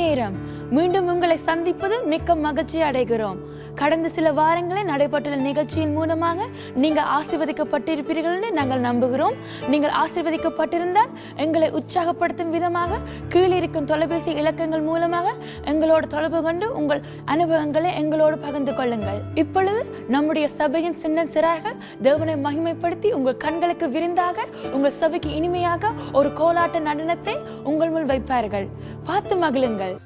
நேரம் மீண்டும் உங்களை சந்திப்பதில் மிக்க மகிழ்ச்சி அடைகிறோம் கடந்த சில வாரங்களில் நடைபெற்றுள்ள நிகழ்ச்சியின் மூலமாக நீங்கள் ஆசீர்வதிக்கப்பட்டிருப்பீர்கள் என்று நாங்கள் நம்புகிறோம் நீங்கள் ஆசீர்வதிக்கப்பட்டிருந்தால் எங்களை உற்சாகப்படுத்தும் விதமாக கீழே இருக்கும் தொலைபேசி இலக்கங்கள் மூலமாக எங்களோடு தொடர்பு கொண்டு உங்கள் அனுபவங்களை எங்களோடு பகிர்ந்து கொள்ளுங்கள் இப்பொழுது நம்முடைய சபையின் சின்ன சிறார்கள் தேவனை மகிமைப்படுத்தி உங்கள் கண்களுக்கு விருந்தாக உங்கள் சபைக்கு இனிமையாக ஒரு கோலாட்ட நடனத்தை உங்கள் முன் வைப்பார்கள் பார்த்து மகிழுங்கள்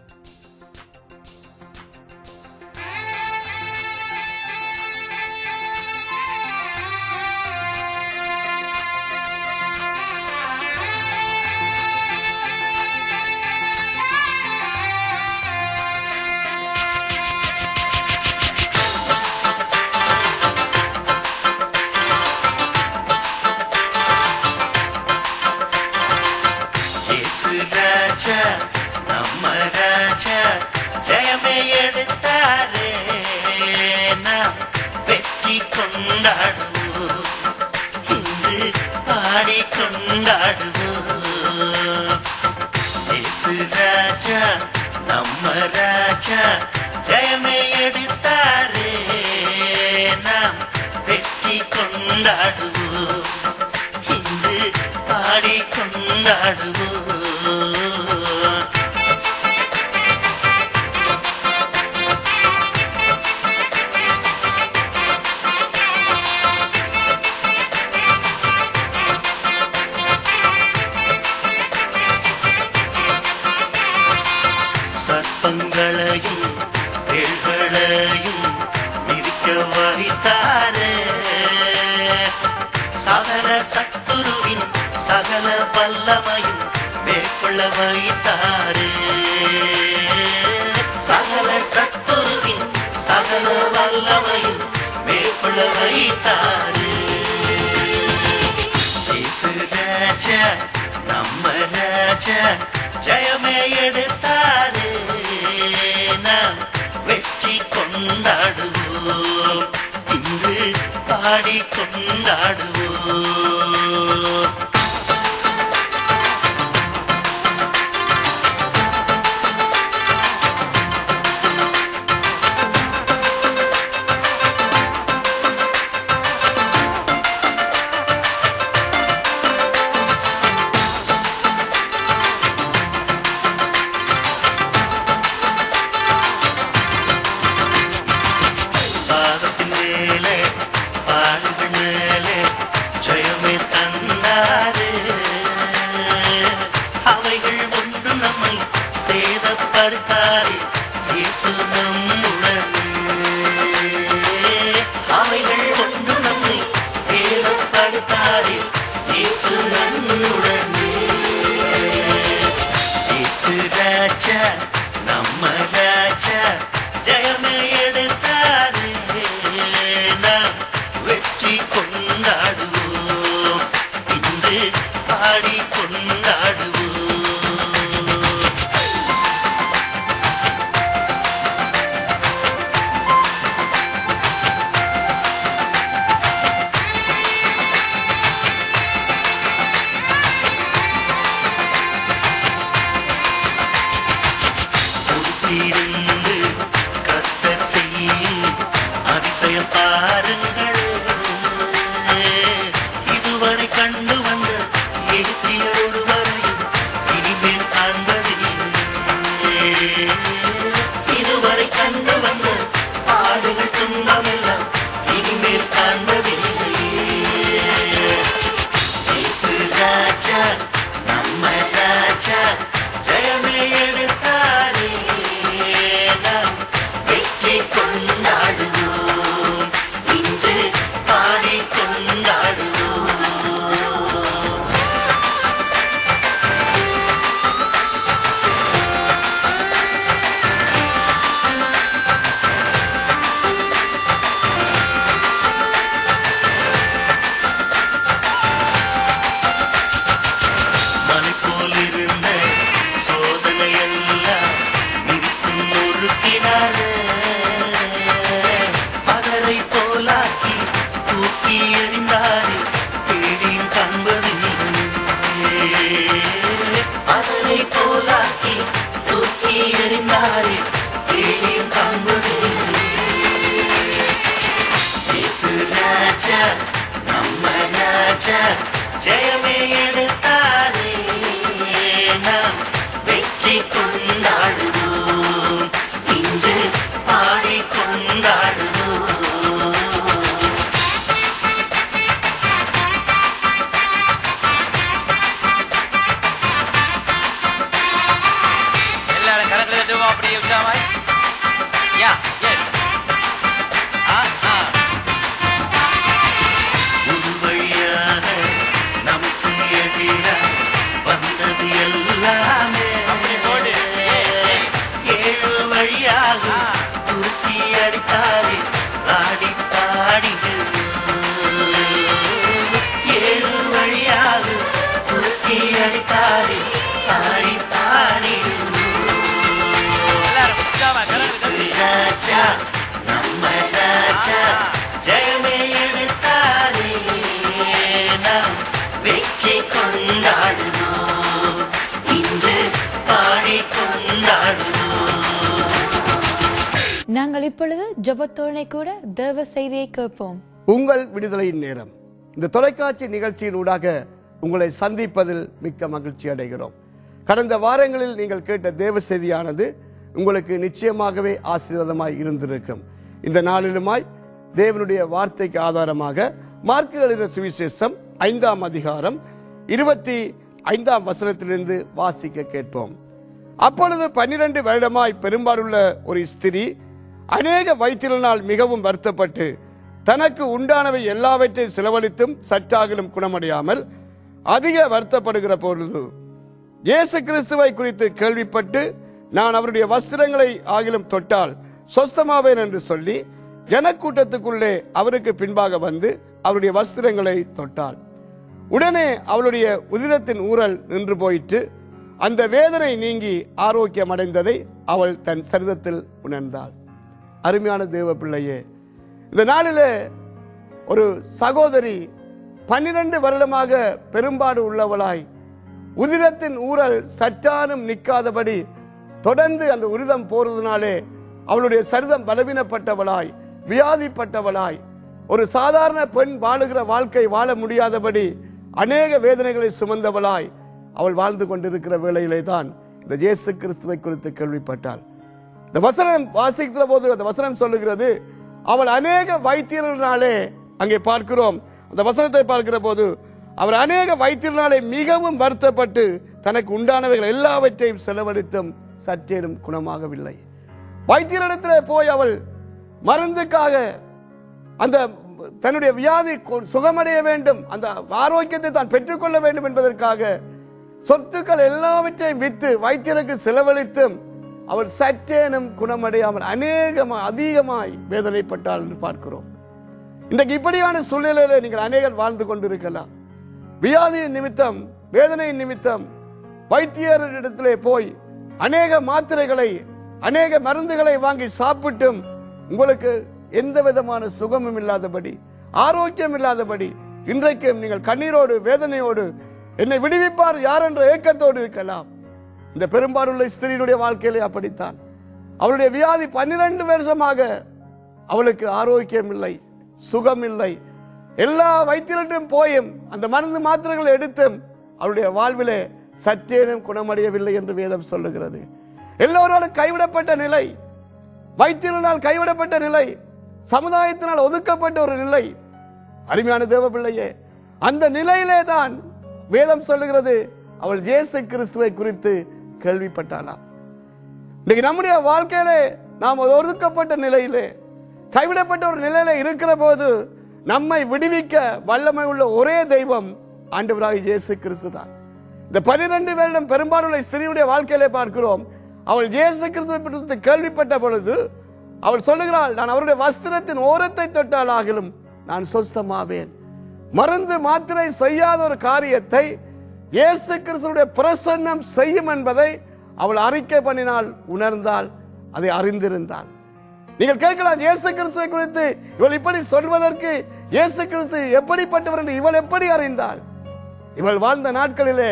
இயேசு ராஜா நம்ம ராஜா ஜெயமே எடுத்தாரே நாம் வெற்றி கொண்டாடுவோம் இன்று பாடி கொண்டாடுவோம் இயேசு ராஜா நம்ம ராஜா ஜெயமே எடுத்தாரே நாம் வெற்றி கொண்டாடுவோம் இன்று பாடி கொண்டாடுவோம் சர்ப்பங்களையும் வேள்களையும் மிதிக்க வைத்தாரே சகல சத்துருவின் சகல வல்லமையும் மேற்கொள்ள வைத்தாரே சகல சத்துருவின் சகல வல்லமையும் மேற்கொள்ள வைத்தாரே இயேசு ராஜா நம்ம ராஜா ஜெயமே எடுத்தாரே நாம் வெற்றி கொண்டாடுவோம் இன்று பாடி கொண்டாடுவோம் பாதத்தின் மேலே பாடுகள் மேலே ஜெயமே தந்தாரே அவைகள் ஒன்று நம்மை சேதப்படுத்தாரே இயேசு நம்முடனே அவைகள் ஒன்று நம்மை சேதப்படுத்தாரே இயேசு நம்முடனே இயேசு ராஜா நம்ம ராஜா ஜெயமே எடுத்தாரே நாம் வெற்றி கொண்டாடுவோம் இன்று பாடி கொண்டாடுவோம் பொறுத்திருந்து கர்த்தர் செய்யும் அதிசயம் பாருங்களே இதுவரை கண்டு வந்த எகிப்தியர் ஒரு ஜெயமே எடுத்தாரே நாம் வெற்றி கொண்டாடுவோம் இன்று பாடி கொண்டாடுவோம் எல்லாரும் கரங்களை தட்டுவோம் அப்படியே உற்சாகமாய் யா எஸ் ஆ ஆ ஒரு வழியாக நமக்கு எதிராக வந்தது எல்லாமே அப்படி போடு. ஏ, ஏ. ஏழு வழியாக ஆ. துருத்தி அடித்தாரே ஆடி பாடிடுவோம் ஏழு வழியாக துருத்தி அடித்தாரே ஆடி பாடிடுவோம் எல்லாரும் உற்சாகமா கரங்களை தட்டி ராஜா நம்ம ராஜா ஜெயமே எடுத்தாரே நாம் வெற்றி கொண்டாடுவோம் இன்று பாடி கொண்டாடுவோம் நாங்கள் இப்பொழுது ஜெபத்தோடனே கூட தேவ செய்தியை கேட்போம் உங்கள் விடுதலையின் நேரம் இந்த தொலைக்காட்சி நிகழ்ச்சியின் ஊடாக உங்களை சந்திப்பதில் மிக்க மகிழ்ச்சி அடைகிறோம் கடந்த வாரங்களில் நீங்கள் கேட்ட தேவ செய்தியானது உங்களுக்கு நிச்சயமாகவே ஆசீர்வாதமாய் இருந்திருக்கும் இந்த நாளிலுமாய் தேவனுடைய வார்த்தைக்கு ஆதாரமாக மார்க்கு எழுதின சுவிசேஷம் ஐந்தாம் அதிகாரம் இருபத்தி ஐந்தாம் வசனத்திலிருந்து வாசிக்க கேட்போம் அப்பொழுது பன்னிரண்டு வருடமாய் பெரும்பாலுள்ள ஒரு ஸ்திரீ அநேக வைத்தியனால் மிகவும் வருத்தப்பட்டு தனக்கு உண்டானவை எல்லாவற்றையும் செலவழித்தும் சற்றாகிலும் குணமடையாமல் அதிக வருத்தப்படுகிற பொழுது இயேசு கிறிஸ்துவை குறித்து கேள்விப்பட்டு நான் அவருடைய வஸ்திரங்களை ஆகிலும் தொட்டால் சொஸ்தமாவேன் என்று சொல்லி ஜனக்கூட்டத்துக்குள்ளே அவருக்கு பின்பாக வந்து அவருடைய வஸ்திரங்களை தொட்டாள் உடனே அவளுடைய உதிரத்தின் ஊரல் நின்று போயிட்டு அந்த வேதனை நீங்கி ஆரோக்கியம் அடைந்ததை அவள் தன் சரிதத்தில் உணர்ந்தாள் அருமையான தேவ பிள்ளையே இந்த நாளிலே ஒரு சகோதரி பன்னிரண்டு வருடமாக பெரும்பாடு உள்ளவளாய் உதிரத்தின் ஊரல் சற்றானும் நிற்காதபடி தொடர்ந்து அந்த உரிதம் போறதுனாலே அவளுடைய சரிதம் பலவீனப்பட்டவளாய் வியாதிப்பட்டவளாய் ஒரு சாதாரண பெண் வாழுகிற வாழ்க்கை வாழ முடியாதபடி அநேக வேதனைகளை சுமந்தவளாய் அவள் வாழ்ந்து கொண்டிருக்கிற வேளையிலே தான் இந்த இயேசு கிறிஸ்துவை குறித்து கேள்விப்பட்டாள் இந்த வசனம் வாசிக்கிற போது அந்த வசனம் சொல்லுகிறது அவள் அநேக வைத்தியர்களாலே அங்கே பார்க்கிறோம் அந்த வசனத்தை பார்க்கிற போது அவர் அநேக வைத்தியர்களாலே மிகவும் வருத்தப்பட்டு தனக்கு உண்டானவைகள் எல்லாவற்றையும் செலவழித்தும் சற்றேனும் குணமாகவில்லை வைத்தியரிடத்திலே போய் அவள் மருந்துக்காக அந்த தன்னுடைய வியாதி கு- சுகமடைய வேண்டும் அந்த ஆரோக்கியத்தை தான் பெற்றுக்கொள்ள வேண்டும் என்பதற்காக சொத்துக்கள் எல்லாவற்றையும் வித்து வைத்தியருக்கு செலவழித்தும் அவள் சற்றேனும் குணமடையாமல் அநேகமா அதிகமாய் வேதனைப்பட்டாள் என்று பார்க்கிறோம் இன்றைக்கு இப்படியான சூழ்நிலையில நீங்கள் அநேகர் வாழ்ந்து கொண்டிருக்கலாம் வியாதியின் நிமித்தம் வேதனையின் நிமித்தம் வைத்தியரிடத்திலே போய் அநேக மாத்திரைகளை அநேக மருந்துகளை வாங்கி சாப்பிட்டும் உங்களுக்கு எந்த விதமான சுகமும் இல்லாதபடி ஆரோக்கியம் இல்லாதபடி இன்றைக்கும் நீங்கள் கண்ணீரோடு வேதனையோடு என்னை விடுவிப்பார் யார் என்ற ஏக்கத்தோடு இருக்கலாம் இந்த பெரும்பாலுள்ள ஸ்திரீனுடைய வாழ்க்கையிலே அப்படித்தான் அவளுடைய வியாதி பன்னிரண்டு வருஷமாக அவளுக்கு ஆரோக்கியம் இல்லை சுகம் இல்லை எல்லா வைத்தியர்களிடம் போயும் அந்த மருந்து மாத்திரைகளை எடுத்தும் அவளுடைய வாழ்விலே சற்றேனும் குணமடையவில்லை என்று வேதம் சொல்லுகிறது எல்லோராலும் கைவிடப்பட்ட நிலை வைத்தியர்களால் கைவிடப்பட்ட நிலை சமுதாயத்தினால் ஒதுக்கப்பட்ட ஒரு நிலை அருமையான தேவ பிள்ளையே அந்த நிலையிலே தான் வேதம் சொல்லுகிறது அவள் இயேசு கிறிஸ்துவை குறித்து கேள்விப்பட்டாளாம் இன்னைக்கு நம்முடைய வாழ்க்கையிலே நாம் ஒரு ஒதுக்கப்பட்ட நிலையிலே கைவிடப்பட்ட ஒரு நிலையில இருக்கிற போது நம்மை விடுவிக்க வல்லமை உள்ள ஒரே தெய்வம் ஆண்டவராக இயேசு கிறிஸ்து தான் இந்த பன்னிரண்டு வருடம் பெரும்பாலுள்ள ஸ்திரீயுடைய வாழ்க்கையிலே பார்க்கிறோம் அவள் இயேசு கிறிஸ்துவை பற்றி கேள்விப்பட்ட பொழுது அவள் சொல்லுகிறாள் நான் அவருடைய வஸ்திரத்தின் ஓரத்தை தொட்டால் ஆகிலும் நான் சொஸ்தமாவேன் மருந்து மாத்திரை செய்யாத ஒரு காரியத்தை இயேசு கிறிஸ்துடைய பிரசன்னம் செய்யும் என்பதை அவள் அறிக்கை பண்ணினால் உணர்ந்தால் அதை அறிந்திருந்தாள் நீங்கள் கேட்கலாம் இயேசு கிறிஸ்துவை குறித்து இவள் இப்படி சொல்வதற்கு இயேசு கிறிஸ்து எப்படிப்பட்டவர் என்று இவள் எப்படி அறிந்தாள் இவள் வாழ்ந்த நாட்களிலே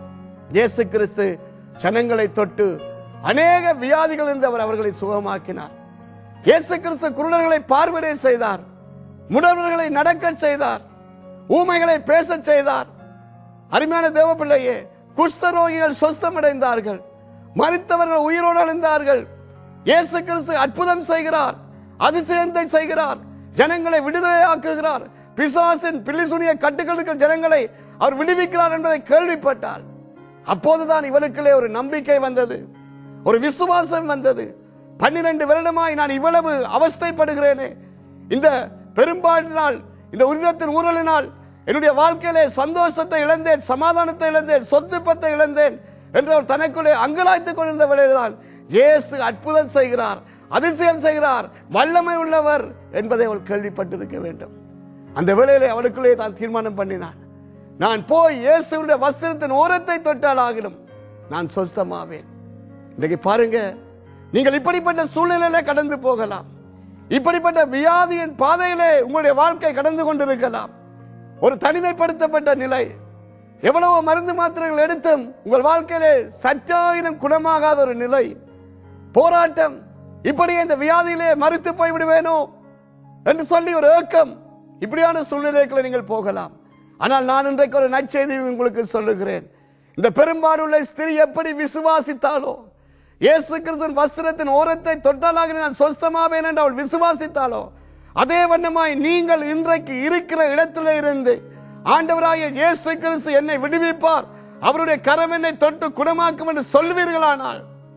இயேசு கிறிஸ்து ஜனங்களை தொட்டு அநேக வியாதிகள் இருந்து அவர் அவர்களை சுகமாக்கினார் இயேசு கிறிஸ்து குருடர்களை பார்வையிட செய்தார் முடவர்களை நடக்க செய்தார் ஊமைகளை பேசச் செய்தார் அருமையான தேவ பிள்ளையே குஷ்டரோகிகள் சொஸ்தமடைந்தார்கள் மறித்தவர்கள் உயிரோடு எழுந்தார்கள் இயேசு கிறிஸ்து அற்புதம் செய்கிறார் அதிசயத்தை செய்கிறார் ஜனங்களை விடுதலையாக்குகிறார் பிசாசின் பிள்ளிசுனிய கட்டுகளுக்கு ஜனங்களை அவர் விடுவிக்கிறார் என்பதை கேள்விப்பட்டால் அப்போதுதான் இவளுக்குள்ளே ஒரு நம்பிக்கை வந்தது ஒரு விசுவாசம் வந்தது பன்னிரண்டு வருடமாய் நான் இவ்வளவு அவஸ்தைப்படுகிறேனே இந்த பெரும்பாலினால் இந்த உரிதத்தின் ஊரலினால் என்னுடைய வாழ்க்கையிலே சந்தோஷத்தை இழந்தேன் சமாதானத்தை இழந்தேன் சொத்துப்பத்தை இழந்தேன் என்று அவர் தனக்குள்ளே அங்கலாய்த்துக் கொண்டிருந்த வேளையில்தான் இயேசு அற்புதம் செய்கிறார் அதிசயம் செய்கிறார் வல்லமை உள்ளவர் என்பதை அவள் கேள்விப்பட்டிருக்க வேண்டும் அந்த வேளையிலே அவளுக்குள்ளே தான் தீர்மானம் பண்ணினான் நான் போய் இயேசுடைய வஸ்திரத்தின் ஓரத்தை தொட்டால் ஆகிலும் நான் சொஸ்தமாவேன் இன்றைக்கு பாருங்க நீங்கள் இப்படிப்பட்ட சூழ்நிலையில கடந்து போகலாம் இப்படிப்பட்ட வியாதியின் பாதையிலே உங்களுடைய வாழ்க்கை கடந்து கொண்டிருக்கலாம் ஒரு தனிமைப்படுத்தப்பட்ட நிலை எவ்வளவு மருந்து மாத்திரைகள் எடுத்தும் உங்கள் வாழ்க்கையிலே சற்றாயினும் குணமாகாத ஒரு நிலை போராட்டம் இப்படியே இந்த வியாதியிலே மறுத்து போய் விடுவேனோ என்று சொல்லி ஒரு ஏக்கம் இப்படியான சூழ்நிலைகளை நீங்கள் போகலாம் ஆனால் நான் இன்றைக்கு ஒரு நற்செய்தி உங்களுக்கு சொல்லுகிறேன் இந்த பெரும்பாடுள்ள ஸ்திரீ எப்படி விசுவாசித்தாலோ இயேசு கிறிஸ்துவின் வஸ்திரத்தின் ஓரத்தை தொட்டாலாக நான் சொஸ்தமாவேன் என்று அவள் விசுவாசித்தாலோ அதே வண்ணமாய் நீங்கள் இன்றைக்கு இருக்கிற இடத்திலே இருந்து ஆண்டவராகிய இயேசு கிறிஸ்து என்னை விடுவிப்பார் அவருடைய கரம் என்னை தொட்டு குணமாக்கும் என்று சொல்வீர்களானால்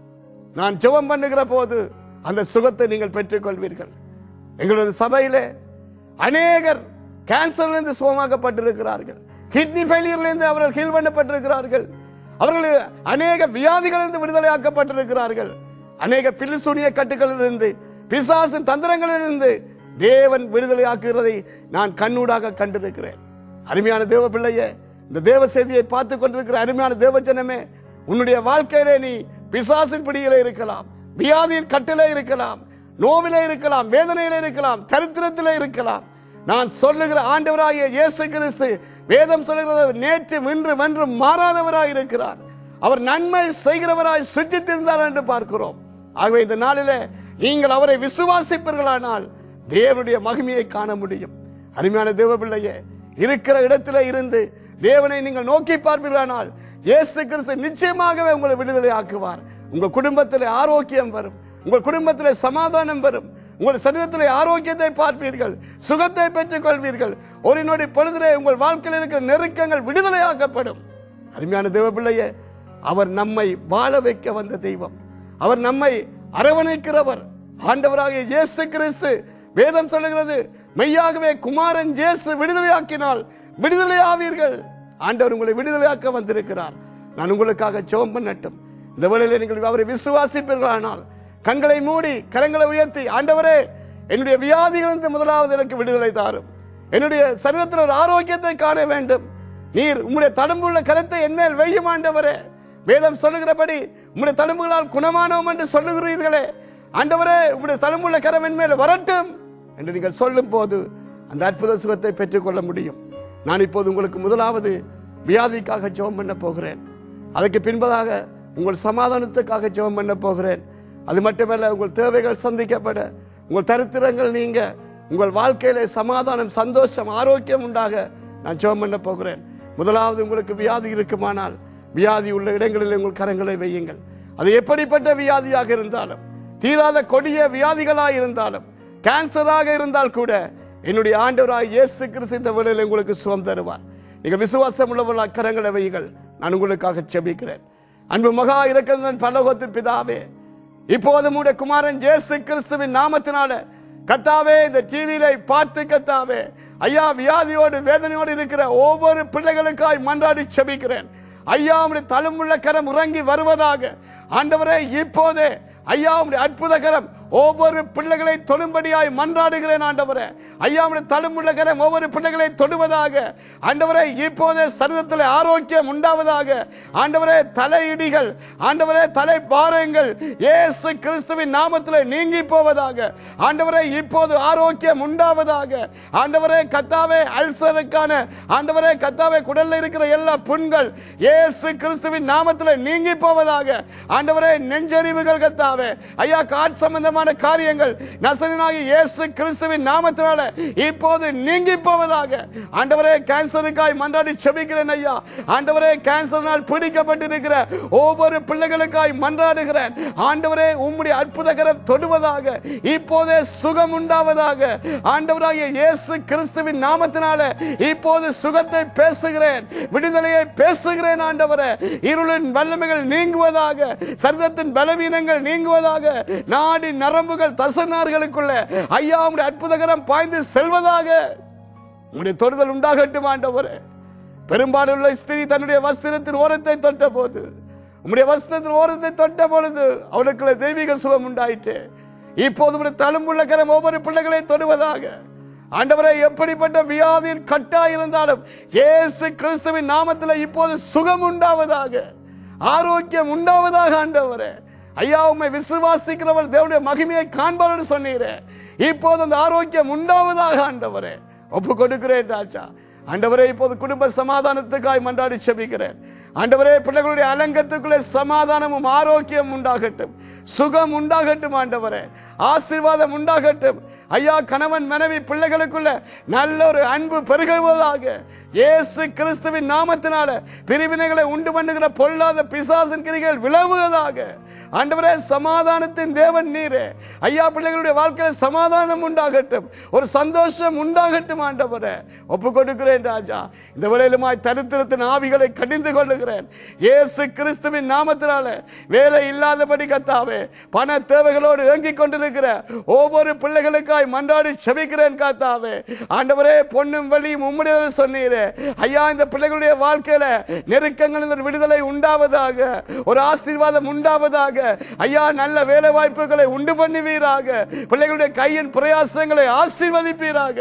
நான் ஜெபம் பண்ணுகிற போது அந்த சுகத்தை நீங்கள் பெற்றுக்கொள்வீர்கள் எங்களது சபையிலே அநேகர் கேன்சர்லேருந்து சுகமாக்கப்பட்டிருக்கிறார்கள் கிட்னி ஃபெயிலியர்லேருந்து அவர்கள் ஹீல் பண்ணப்பட்டிருக்கிறார்கள் அவர்கள் அநேக வியாதிகளிலிருந்து விடுதலையாக்கப்பட்டிருக்கிறார்கள் அநேக பில்லுசூனிய கட்டுகளிலிருந்து பிசாசின் தந்திரங்களிலிருந்து தேவன் விடுதலையாக்குகிறதை நான் கண்ணூடாக கண்டிருக்கிறேன் அருமையான தேவ பிள்ளையே இந்த தேவ செய்தியை பார்த்து கொண்டிருக்கிற அருமையான தேவ ஜனமே உன்னுடைய வாழ்க்கையிலே நீ பிசாசின் பிடியிலே இருக்கலாம் வியாதியின் கட்டிலே இருக்கலாம் நோவிலே இருக்கலாம் வேதனையிலே இருக்கலாம் தரித்திரத்திலே இருக்கலாம் நான் சொல்லுகிற ஆண்டவராகிய இயேசு கிறிஸ்து வேதம் சொல்லுகிறது நேற்று இன்று வென்று மாறாதவராய் இருக்கிறார் அவர் நன்மை செய்கிறவராய் சுற்றித்திருந்தார் என்று பார்க்கிறோம் ஆகவே இந்த நாளிலே நீங்கள் அவரை விசுவாசிப்பீர்களானால் தேவனுடைய மகிமையை காண முடியும் அருமையான தேவ பிள்ளையே இருக்கிற இடத்திலே இருந்து தேவனை நீங்கள் நோக்கி பார்ப்பீர்களானால் இயேசு கிறிஸ்து நிச்சயமாகவே உங்களை விடுதலை ஆக்குவார் உங்கள் குடும்பத்திலே ஆரோக்கியம் வரும் உங்கள் குடும்பத்திலே சமாதானம் வரும் உங்கள் சரீரத்திலே ஆரோக்கியத்தை பார்ப்பீர்கள் சுகத்தை பெற்றுக் கொள்வீர்கள் ஒரு நொடி பொழுதிலே உங்கள் வாழ்க்கையில் இருக்கிற நெருக்கங்கள் விடுதலையாக்கப்படும் அருமையான தேவ பிள்ளையே அவர் நம்மை வாழ வைக்க வந்த தெய்வம் அவர் நம்மை அரவணைக்கிறவர் ஆண்டவராகிய இயேசு கிறிஸ்து வேதம் சொல்லுகிறது மெய்யாகவே குமாரன் இயேசு விடுதலையாக்கினால் விடுதலை ஆவீர்கள் ஆண்டவர் உங்களை விடுதலையாக்க வந்திருக்கிறார் நான் உங்களுக்காக ஜெபம் பண்ணட்டும் இந்த வேளையிலே நீங்கள் அவரை விசுவாசிப்பீர்களானால் கண்களை மூடி கரங்களை உயர்த்தி ஆண்டவரே என்னுடைய வியாதிகளிலிருந்து முதலாவது எனக்கு விடுதலை தாரும் என்னுடைய சரீரத்தில் ஒரு ஆரோக்கியத்தை காண வேண்டும் நீர் உம்முடைய தழும்புள்ள கரத்தை என்மேல் வெய்யும் ஆண்டவரே வேதம் சொல்லுகிறபடி உம்முடைய தழும்புகளால் குணமானோம் என்று சொல்லுகிறீர்களே ஆண்டவரே உம்முடைய தழும்புள்ள கரம் என்மேல் வரட்டும் என்று நீங்கள் சொல்லும் போது அந்த அற்புத சுகத்தை பெற்றுக்கொள்ள முடியும் நான் இப்போது உங்களுக்கு முதலாவது வியாதிக்காக ஜெபம் பண்ண போகிறேன் அதுக்கு பின்பதாக உங்கள் சமாதானத்துக்காக ஜெபம் பண்ண போகிறேன் அது மட்டுமல்ல உங்கள் தேவைகள் சந்திக்கப்பட உங்கள் தரித்திரங்கள் நீங்க உங்கள் வாழ்க்கையிலே சமாதானம் சந்தோஷம் ஆரோக்கியம் உண்டாக நான் ஜெபம் பண்ண போகிறேன் முதலாவது உங்களுக்கு வியாதி இருக்குமானால் வியாதி உள்ள இடங்களில் உங்கள் கரங்களை வையுங்கள் அது எப்படிப்பட்ட வியாதியாக இருந்தாலும் தீராத கொடிய வியாதிகளாக இருந்தாலும் கேன்சராக இருந்தால் கூட என்னுடைய ஆண்டவராய் இயேசு கிறிஸ்து இந்த வேளையில் உங்களுக்கு சுகம் தருவார் நீங்கள் விசுவாசம் உள்ளவர்களாக கரங்களை வையுங்கள் நான் உங்களுக்காக செபிக்கிறேன் அன்பு மகா இறக்கிறதன் பரலோகத்தின் பிதாவே இப்போது உடைய குமாரன் இயேசு கிறிஸ்துவின் நாமத்தினால கத்தாவே இந்த டிவியில பார்த்து கத்தாவே ஐயா வியாதியோடு வேதனையோடு இருக்கிற ஒவ்வொரு பிள்ளைகளுக்காய் மன்றாடி செபிக்கிறேன் ஐயா உடைய தழும்புள்ள கரம் உறங்கி வருவதாக ஆண்டவரே இப்போதே ஐயா உடைய அற்புத கரம் ஒவ்வொரு பிள்ளைகளை தொடும்படியாய் மன்றாடுகிறேன் ஆண்டவரே ஐயா உடைய தழும்புள்ள கரம் ஒவ்வொரு பிள்ளைகளை தொடுவதாக ஆண்டவரே இப்போதே சரீரத்தில் ஆரோக்கியம் உண்டாவதாக ஆண்டவரே தலையிடிகள் ஆண்டவரே தலை பாரங்கள் இயேசு கிறிஸ்துவின் நாமத்தில் நீங்கி போவதாக ஆண்டவரே இப்போது ஆரோக்கியம் உண்டாவதாக ஆண்டவரே கத்தாவே அல்சருக்கான ஆண்டவரே கத்தாவே குடல்ல இருக்கிற எல்லா புண்கள் இயேசு கிறிஸ்துவின் நாமத்தில் நீங்கி போவதாக ஆண்டவரே நெஞ்சறிவுகள் கத்தாவே ஐயா காட் சம்பந்தமான விதமான காரியங்கள் நசரனாகிய இயேசு கிறிஸ்துவின் நாமத்தினால இப்போது நீங்கி போவதாக ஆண்டவரே கேன்சருக்காய் மன்றாடி செபிக்கிறேன் ஐயா ஆண்டவரே கேன்சரினால் பிடிக்கப்பட்டிருக்கிற ஒவ்வொரு பிள்ளைகளுக்காய் மன்றாடுகிறேன் ஆண்டவரே உம்முடைய அற்புதகரம் தொடுவதாக இப்போதே சுகம் உண்டாவதாக ஆண்டவராகிய இயேசு கிறிஸ்துவின் நாமத்தினால இப்போது சுகத்தை பேசுகிறேன் விடுதலையை பேசுகிறேன் ஆண்டவரே இருளின் வல்லமைகள் நீங்குவதாக சரீரத்தின் பலவீனங்கள் நீங்குவதாக நாடி நரம்புகள் தசனார்களுக்குள்ள ஐயா உம்முடைய அற்புதகரம் பாய்ந்து செல்வதாக உம்முடைய தொடுதல் உண்டாகட்டும் ஆண்டவரே பெரும்பாலுள்ள ஸ்திரீ தன்னுடைய வஸ்திரத்தின் ஓரத்தை தொட்ட போது உம்முடைய வஸ்திரத்தின் ஓரத்தை தொட்ட பொழுது அவளுக்குள்ள தெய்வீக சுகம் உண்டாயிற்று இப்போது உம்முடைய தழும்புள்ள கரம் ஒவ்வொரு பிள்ளைகளை தொடுவதாக ஆண்டவரே எப்படிப்பட்ட வியாதியின் கட்டா இருந்தாலும் இயேசு கிறிஸ்துவின் நாமத்தில் இப்போது சுகம் உண்டாவதாக ஆரோக்கியம் உண்டாவதாக ஆண்டவரே ஐயா உம்மை விசுவாசிக்கிறவள் தேவனுடைய மகிமையை காண்பார்கள் சொன்னீரே இப்போது அந்த ஆரோக்கியம் உண்டாவதாக ஆண்டவரே ஒப்பு கொடுக்கிறேன் ராஜா ஆண்டவரே இப்போது குடும்ப சமாதானத்துக்காய் மன்றாடி செபிக்கிறேன் ஆண்டவரே பிள்ளைகளுடைய அலங்கத்துக்குள்ளே சமாதானமும் ஆரோக்கியம் உண்டாகட்டும் சுகம் உண்டாகட்டும் ஆண்டவரே ஆசீர்வாதம் உண்டாகட்டும் ஐயா கணவன் மனைவி பிள்ளைகளுக்குள்ள நல்ல ஒரு அன்பு பெருகுவதாக இயேசு கிறிஸ்துவின் நாமத்தினால பிரிவினைகளை உண்டு பண்ணுகிற பொல்லாத பிசாசின் கிரிகள் விலகுவதாக ஆண்டவரே சமாதானத்தின் தேவன் நீரே ஐயா பிள்ளைகளுடைய வாழ்க்கையில் சமாதானம் உண்டாகட்டும் ஒரு சந்தோஷம் உண்டாகட்டும் ஆண்டவரே ஒப்பு கொடுக்கிறேன் ராஜா இந்த வேளையிலுமாய் தரித்திரத்தின் ஆவிகளை கடிந்து கொள்ளுகிறேன் இயேசு கிறிஸ்துவின் நாமத்தினால வேலை இல்லாதபடி கத்தாவே பண தேவைகளோடு ஏங்கிக் கொண்டிருக்கிற ஒவ்வொரு பிள்ளைகளுக்காய் மன்றாடி செபிக்கிறேன் காத்தாவே ஆண்டவரே பொண்ணும் வழியும் உம்முடைய சொன்னீரே ஐயா இந்த பிள்ளைகளுடைய வாழ்க்கையில நெருக்கங்கள் விடுதலை உண்டாவதாக ஒரு ஆசீர்வாதம் உண்டாவதாக ஐயா நல்ல வேலை வாய்ப்புகளை உண்டு பண்ணுவீராக பிள்ளைகளுடைய கையின் பிரயாசங்களை ஆசீர்வதிப்பீராக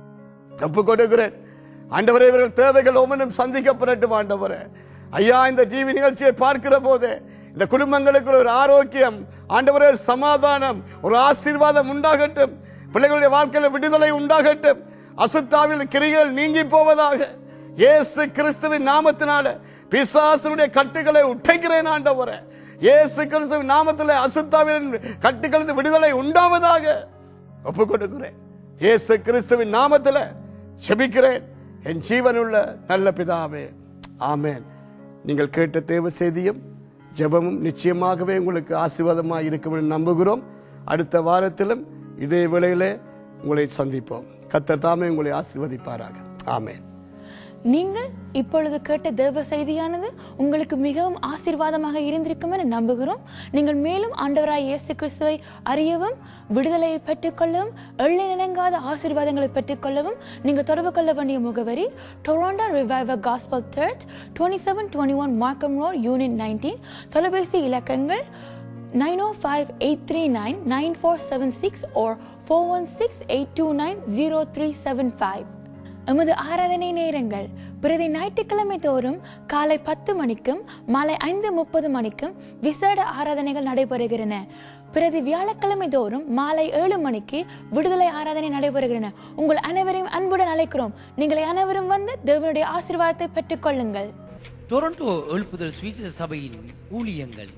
தப்பு கொடுக்கிறேன் ஆண்டவரே இவர்கள் தேவைகள் ஒவ்வொன்றும் சந்திக்கப்படட்டும் ஆண்டவரே ஐயா இந்த டிவி நிகழ்ச்சியை பார்க்கிற போது இந்த குடும்பங்களுக்கு ஒரு ஆரோக்கியம் ஆண்டவரே ஒரு சமாதானம் ஒரு ஆசீர்வாதம் உண்டாகட்டும் பிள்ளைகளுடைய வாழ்க்கையில் விடுதலை உண்டாகட்டும் அசுத்தாவில் கிரிகள் நீங்கி போவதாக இயேசு கிறிஸ்துவின் நாமத்தினால பிசாசனுடைய கட்டுகளை உடைக்கிறேன் ஆண்டவரே இயேசு கிறிஸ்துவின் நாமத்தில் அசுத்தாவின் கட்டுக்களது விடுதலை உண்டாவதாக ஒப்பு கொடுக்கிறேன் இயேசு கிறிஸ்துவின் நாமத்தில் செபிக்கிறேன் என் ஜீவனுள்ள நல்ல பிதாவே ஆமென் நீங்கள் கேட்ட தேவ செய்தியும் ஜெபமும் நிச்சயமாகவே உங்களுக்கு ஆசீர்வாதமாக இருக்கும் என்று நம்புகிறோம் அடுத்த வாரத்திலும் இதே வேளையிலே உங்களை சந்திப்போம் கர்த்தர் தாமே உங்களை ஆசீர்வதிப்பாராக ஆமென் நீங்கள் இப்பொழுது கேட்ட தேவ செய்தியானது உங்களுக்கு மிகவும் ஆசீர்வாதமாக இருந்திருக்கும் என நம்புகிறோம் நீங்கள் மேலும் ஆண்டவராய் இயேசு கிறிஸ்துவை அறியவும் விடுதலையை பெற்றுக்கொள்ளவும் எள்ளி நினைங்காத ஆசீர்வாதங்களை பெற்றுக்கொள்ளவும் நீங்கள் தொடர்பு கொள்ள வேண்டிய முகவரி Toronto revival gospel church twenty seven twenty one Markham road unit nineteen தொலைபேசி இலக்கங்கள் nine O five eight three nine nine four seven six or four one six eight two nine zero three seven five எமது ஆராதனை நேரங்கள் பிரதி ஞாயிற்றுக்கிழமை தோறும் காலை பத்து மணிக்கும் மாலை ஐந்து முப்பது மணிக்கும் விசேட ஆராதனைகள் நடைபெறுகின்றன பிரதி வியாழக்கிழமை தோறும் மாலை ஏழு மணிக்கு விடுதலை ஆராதனை நடைபெறுகின்றன உங்கள் அனைவரையும் அன்புடன் அழைக்கிறோம் நீங்கள் அனைவரும் வந்து தேவனுடைய ஆசீர்வாதத்தை பெற்றுக்கொள்ளுங்கள் டொரண்டோ எழுப்புதல் சுவிசேஷ சபையின் ஊழியங்கள்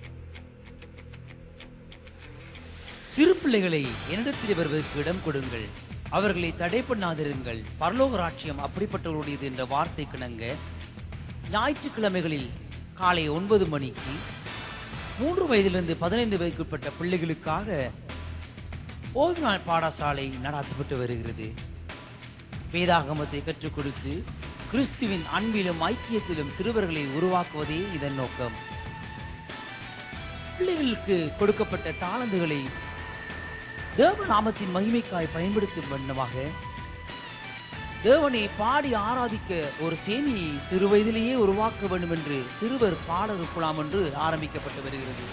சிறு பிள்ளைகளை என்னிடத்தில் வருவதற்கு இடம் கொடுங்கள் அவர்களை தடை பண்ணாதிருங்கள் பரலோக ராட்சியம் அப்படிப்பட்டவர்களுடையது என்ற வார்த்தை கிணங்க ஞாயிற்றுக்கிழமைகளில் காலை ஒன்பது மணிக்கு மூன்று வயதிலிருந்து பதினைந்து வயதுக்குட்பட்ட பிள்ளைகளுக்காக ஓய்வு நாள் பாடசாலை நடாத்தப்பட்டு வருகிறது வேதாகமத்தை கற்றுக் கொடுத்து கிறிஸ்துவின் அன்பிலும் ஐக்கியத்திலும் சிறுவர்களை உருவாக்குவதே இதன் நோக்கம் பிள்ளைகளுக்கு கொடுக்கப்பட்ட தாளந்துகளை தேவ நாமத்தின் மகிமைக்காய் பயன்படுத்தும் வண்ணமாக தேவனை பாடி ஆராதிக்க ஒரு சேனியை சிறு வயதிலேயே உருவாக்க வேண்டும் என்று சிறுவர் பாடல் குழாம் என்று ஆரம்பிக்கப்பட்டு வருகிறது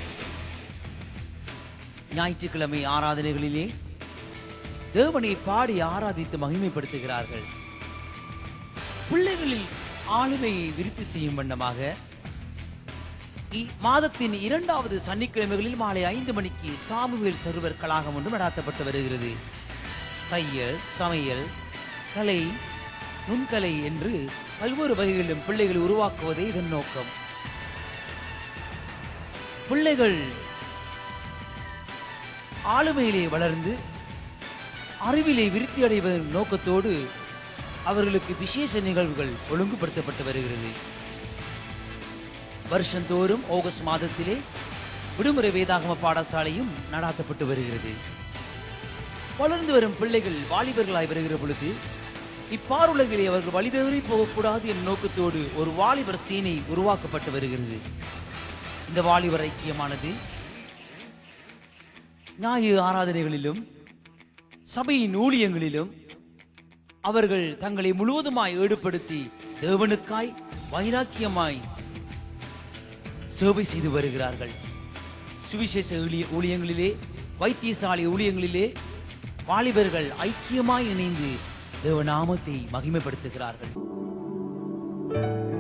ஞாயிற்றுக்கிழமை ஆராதனைகளிலே தேவனை பாடி ஆராதித்து மகிமைப்படுத்துகிறார்கள் பிள்ளைகளில் ஆளுமையை விருத்தி செய்யும் வண்ணமாக இ- மாதத்தின் இரண்டாவது சனிக்கிழமைகளில் மாலை ஐந்து மணிக்கு சாமுவேல் சர்வர் கழகம் ஒன்று நடாத்தப்பட்டு வருகிறது தையல் சமையல் கலை நுண்கலை என்று பல்வேறு வகைகளிலும் பிள்ளைகளை உருவாக்குவதே இதன் நோக்கம் பிள்ளைகள் ஆளுமையிலே வளர்ந்து அறிவிலே விருத்தி அடைவதன் நோக்கத்தோடு அவர்களுக்கு விசேஷ நிகழ்வுகள் ஒழுங்குபடுத்தப்பட்டு வருகிறது வருஷந்தோறும் ஆகஸ்ட் மாதத்திலே விடுமுறை வேதாகம பாடசாலையும் நடாத்தப்பட்டு வருகிறது வளர்ந்து வரும் பிள்ளைகள் வாலிபர்களாய் வருகிற பொழுது இப்பாருலகிலே அவர்கள் வழிதவறி போகக்கூடாது என்ற நோக்கத்தோடு ஒரு வாலிபர் சீனை உருவாக்கப்பட்டு வருகிறது இந்த வாலிபர் ஐக்கியமானது ஞாயிறு ஆராதனைகளிலும் சபையின் ஊழியங்களிலும் அவர்கள் தங்களை முழுவதுமாய் ஈடுபடுத்தி தேவனுக்காய் வைராக்கியமாய் சேவை செய்து வருகிறார்கள் சுவிசேஷ ஊழிய ஊழியங்களிலே வைத்தியசாலை ஊழியங்களிலே வாலிபர்கள் ஐக்கியமாய் இணைந்து தேவநாமத்தை மகிமைப்படுத்துகிறார்கள்